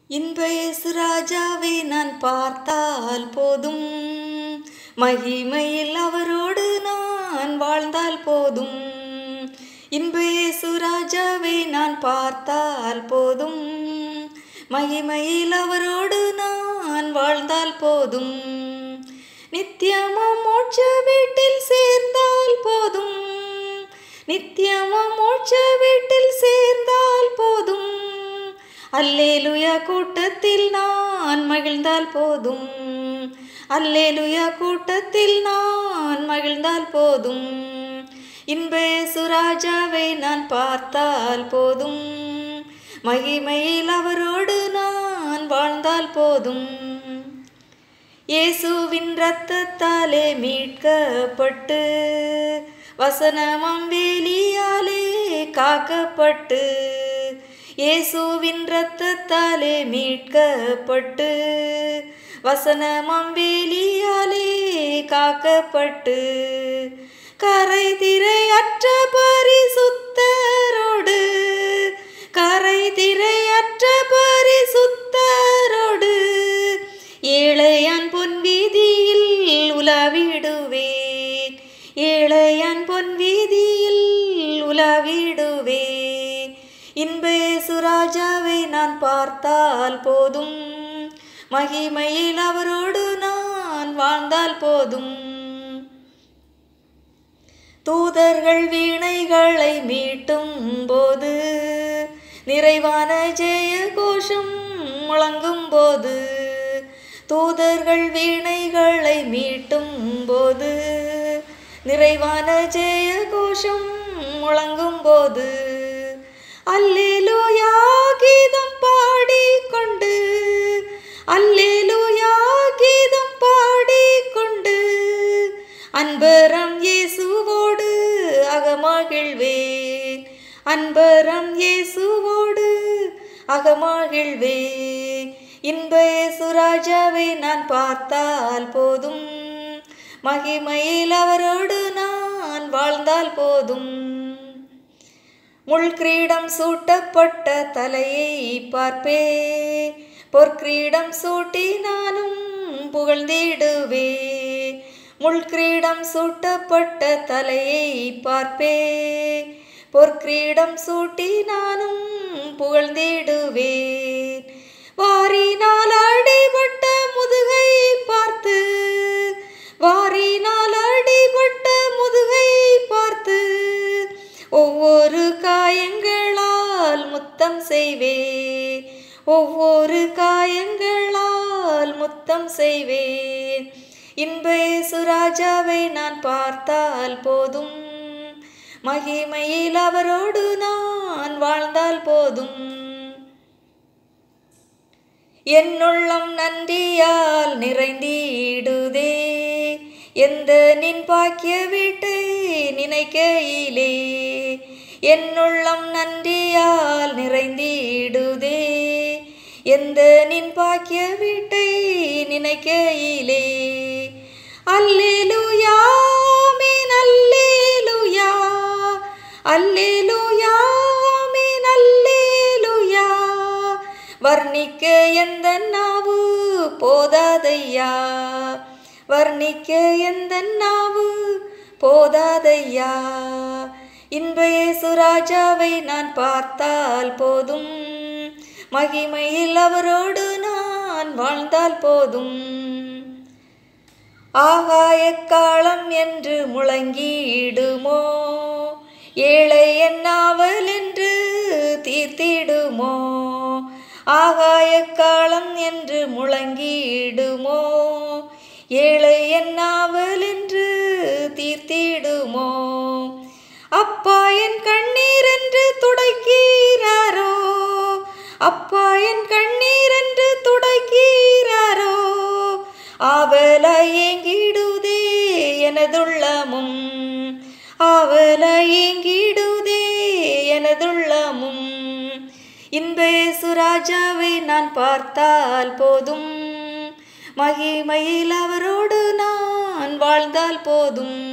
இன்ப இயேசு ராஜாவை நான் பார்த்தால் போதும் மகிமையில் அவரோடு நான் வாழ்ந்தால் போதும் இன்ப இயேசு ராஜாவை நான் பார்த்தால் போதும் மகிமையில் அவரோடு நான் வாழ்ந்தால் போதும் நித்தியமும் மோட்ச வீட்டில் சேர்ந்தால் போதும் நித்தியமும் மோட்ச வீட்டில் சேர்ந்தால் போதும் அல்லேலுயா கூட்டத்தில் நான் மகிழ்ந்தால் போதும் அல்லேலுயா கூட்டத்தில் நான் மகிழ்ந்தால் போதும் இன்ப சுராஜாவை நான் பார்த்தால் போதும் மகிமையில் அவரோடு நான் வாழ்ந்தால் போதும் இயேசுவின் இரத்தத்தாலே மீட்கப்பட்டு வசனமம் வேலியாலே காக்கப்பட்டு இயேசுவின் இரத்தத்தாலே மீட்கப்பட்டு வசனமம் வேலியாலே காக்கப்பட்டு கரை திரை அற்ற பரிசுத்தரோடு கரை திரை அற்ற பரிசுத்தரோடு ஏழையான் பொன் வீதியில் உலவிடுவேன் ஏழையான் பொன் வீதியில் உலவிடுவேன் இன்ப சுராஜாவை நான் பார்த்தால் போதும் மகிமையில் அவரோடு நான் வாழ்ந்தால் போதும் தூதர்கள் வீணைகளை மீட்டும் போது நிறைவான ஜெய கோஷம் முழங்கும் போது தூதர்கள் வீணைகளை மீட்டும் போது நிறைவான ஜெய கோஷம் முழங்கும் போது அல்லேலூயா கீதம் பாடிக்கொண்டு அல்லேலூயா கீதம் பாடிக்கொண்டு அன்பரம் இயேசுவோடு அகமகிழ்வேன் அன்பரம் இயேசுவோடு அகமகிழ்வேன் இன்ப சுராஜாவை நான் பார்த்தால் போதும் மகிமையில் அவரோடு நான் வாழ்ந்தால் போதும் முள்கிரீடம் சூட்டப்பட்ட தலையை பார்ப்பே பொற்கிரீடம் சூட்டி நானும் புகழ்ந்திடுவே முள்கிரீடம் சூட்டப்பட்ட தலையை பார்ப்பே பொற்கிரீடம் சூட்டி நானும் புகழ்ந்திடுவேன் வாரினால் அடிபட்ட முதுகை பார்த்து வாரினால் அடிபட்ட முதுகை பார்த்து ஒவ்வொரு காயங்களால் முத்தம் செய்வே ஒவ்வொரு காயங்களால் முத்தம் செய்வேன் இன்ப சுராஜாவை நான் பார்த்தால் போதும் மகிமையில் அவரோடு நான் வாழ்ந்தால் போதும் என்னுள்ளம் நன்றியால் நிறைந்திடுதே எந்த நின் பாக்கிய வீட்டை நினைக்கையிலே என்னுள்ளம் நன்றியால் நிறைந்திடுதே எந்த நின் பாக்கிய வீட்டை நினைக்கையிலே அல்லேலூயா மீன் அல்லேலூயா அல்லேலூயா மீன் அல்லேலூயா வர்ணிக்க எந்த நாவு போதாதையா வர்ணிக்க எந்த நாவு போதாதையா இன்ப சுராஜாவை நான் பார்த்தால் போதும் மகிமையில் அவரோடு நான் வாழ்ந்தால் போதும் ஆகாய காலம் என்று முழங்கிடுமோ ஏழை என்னாவல் என்று தீர்த்திடுமோ ஆகாய காலம் என்று முழங்கிடுமோ ஏழை என்னாவல் என்று தீர்த்திடுமோ அப்பா என் கண்ணீர் என்று துடைக்கிறாரோ அப்பா என் கண்ணீர் என்று துடைக்கிறாரோ ஆவல ஏங்கிடுதே எனதுள்ளமும் ஆவல ஏங்கிடுதே எனதுள்ளமும் இன்ப சுராஜாவை நான் பார்த்தால் போதும் மகிமையில் அவரோடு நான் வாழ்ந்தால் போதும்